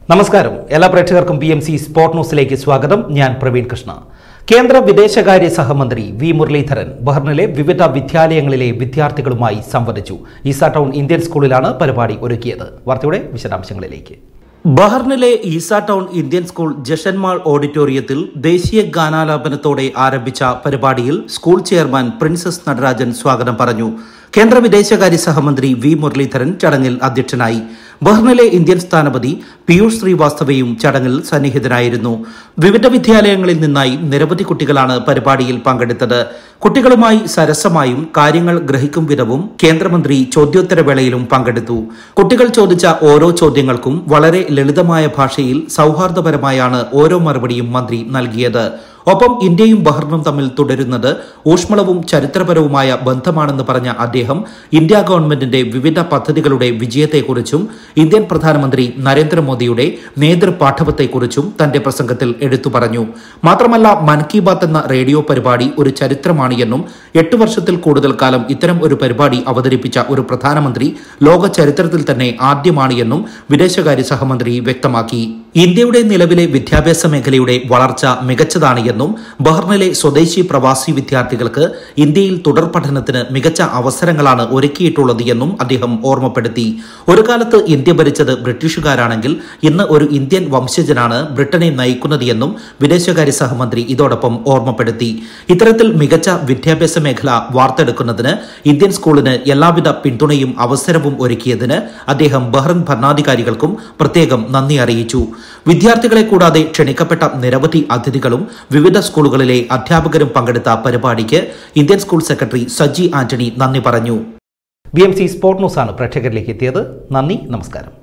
നമസ്കാരം എല്ലാ പ്രേക്ഷകർക്കും പി എം സി സ്പോർട് ന്യൂസിലേക്ക് സ്വാഗതം ഞാൻ പ്രവീൺ കൃഷ്ണ കേന്ദ്ര വിദേശകാര്യ സഹമന്ത്രി വി മുരളീധരൻ ബഹ്റിനിലെ വിവിധ വിദ്യാലയങ്ങളിലെ വിദ്യാർത്ഥികളുമായി സംവദിച്ചു ഈസ ടൗൺ ഇന്ത്യൻ സ്കൂളിലാണ് പരിപാടി ഒരുക്കിയത് വാർത്തയുടെ വിശദാംശങ്ങളിലേക്ക് ബഹ്റിനിലെ Isa town Indian school Jashanmal ഓഡിറ്റോറിയത്തിൽ ദേശീയ ഗാനാലാപനത്തോടെ ആരംഭിച്ച പരിപാടിയിൽ സ്കൂൾ ചെയർമാൻ പ്രിൻസസ് നടരാജൻ സ്വാഗതം പറഞ്ഞു കേന്ദ്ര വിദേശകാര്യ സഹമന്ത്രി വി മുരളീധരൻ ചടങ്ങിൽ അധ്യക്ഷനായി ബഹ്റിനിലെ ഇന്ത്യൻ സ്ഥാനപതി പീയൂഷ് ശ്രീവാസ്തവയും ചടങ്ങിൽ സന്നിഹിതനായിരുന്നു വിവിധ വിദ്യാലയങ്ങളിൽ നിന്നായി നിരവധി കുട്ടികളാണ് പരിപാടിയിൽ പങ്കെടുത്തത് കുട്ടികളുമായി സരസമായും കാര്യങ്ങൾ ഗ്രഹിക്കും വിധവും കേന്ദ്രമന്ത്രി ചോദ്യോത്തരവേളയിലും പങ്കെടുത്തു കുട്ടികൾ ചോദിച്ച ഓരോ ചോദ്യങ്ങൾക്കും വളരെ ലളിതമായ ഭാഷയിൽ സൗഹാർദ്ദപരമായാണ് ഓരോ മറുപടിയും മന്ത്രി നൽകിയത് ഒപ്പം ഇന്ത്യയും ബഹ്റിനും തമ്മിൽ തുടരുന്നത് ഊഷ്മളവും ചരിത്രപരവുമായ ബന്ധമാണെന്ന് പറഞ്ഞ അദ്ദേഹം ഇന്ത്യ ഗവൺമെന്റിന്റെ വിവിധ പദ്ധതികളുടെ വിജയത്തെക്കുറിച്ചും ഇന്ത്യൻ പ്രധാനമന്ത്രി നരേന്ദ്രമോദിയുടെ നേതൃപാഠവത്തെക്കുറിച്ചും തന്റെ പ്രസംഗത്തിൽ എടുത്തു പറഞ്ഞു മാത്രമല്ല മൻ കി ബാത്ത് എന്ന റേഡിയോ പരിപാടി ഒരു ചരിത്രമാണ് എന്നും എട്ട് വർഷത്തിൽ കൂടുതൽ കാലം ഇത്തരം ഒരു പരിപാടി അവതരിപ്പിച്ച ഒരു പ്രധാനമന്ത്രി ലോക ചരിത്രത്തിൽ തന്നെ ആദ്യമാണ് എന്നും വിദേശകാര്യ സഹമന്ത്രി വ്യക്തമാക്കി ഇന്ത്യയുടെ നിലവിലെ വിദ്യാഭ്യാസ മേഖലയുടെ വളർച്ച മികച്ചതാണ് എന്നും ബഹ്റിനിലെ സ്വദേശി പ്രവാസി വിദ്യാർത്ഥികൾക്ക് ഇന്ത്യയിൽ തുടർ പഠനത്തിന് മികച്ച അവസരങ്ങളാണ് ഒരുക്കിയിട്ടുള്ളത് എന്നും അദ്ദേഹം ഓർമ്മപ്പെടുത്തി ഒരു കാലത്ത് ഇന്ത്യ ഭരിച്ചത് ബ്രിട്ടീഷുകാരാണെങ്കിൽ ഇന്ന് ഒരു ഇന്ത്യൻ വംശജനാണ് ബ്രിട്ടനെ നയിക്കുന്നത് എന്നും വിദേശകാര്യ സഹമന്ത്രി ഇതോടൊപ്പം ഓർമ്മപ്പെടുത്തി ഇത്തരത്തിൽ മികച്ച വിദ്യാഭ്യാസ മേഖല വാർത്തെടുക്കുന്നതിന് ഇന്ത്യൻ സ്കൂളിന് എല്ലാവിധ പിന്തുണയും അവസരവും ഒരുക്കിയതിന് അദ്ദേഹം ബഹ്റിൻ ഭരണാധികാരികൾക്കും പ്രത്യേകം നന്ദി അറിയിച്ചു വിദ്യാർത്ഥികളെ കൂടാതെ ക്ഷണിക്കപ്പെട്ട നിരവധി അതിഥികളും വിവിധ സ്കൂളുകളിലെ അധ്യാപകരും പങ്കെടുത്ത പരിപാടിക്ക് Indian school secretary Saji Antony നന്ദി പറഞ്ഞു ബി എം സി സ്പോർട് ന്യൂസാണ് പ്രേക്ഷകരിലേക്ക് എത്തിയത് നന്ദി നമസ്കാരം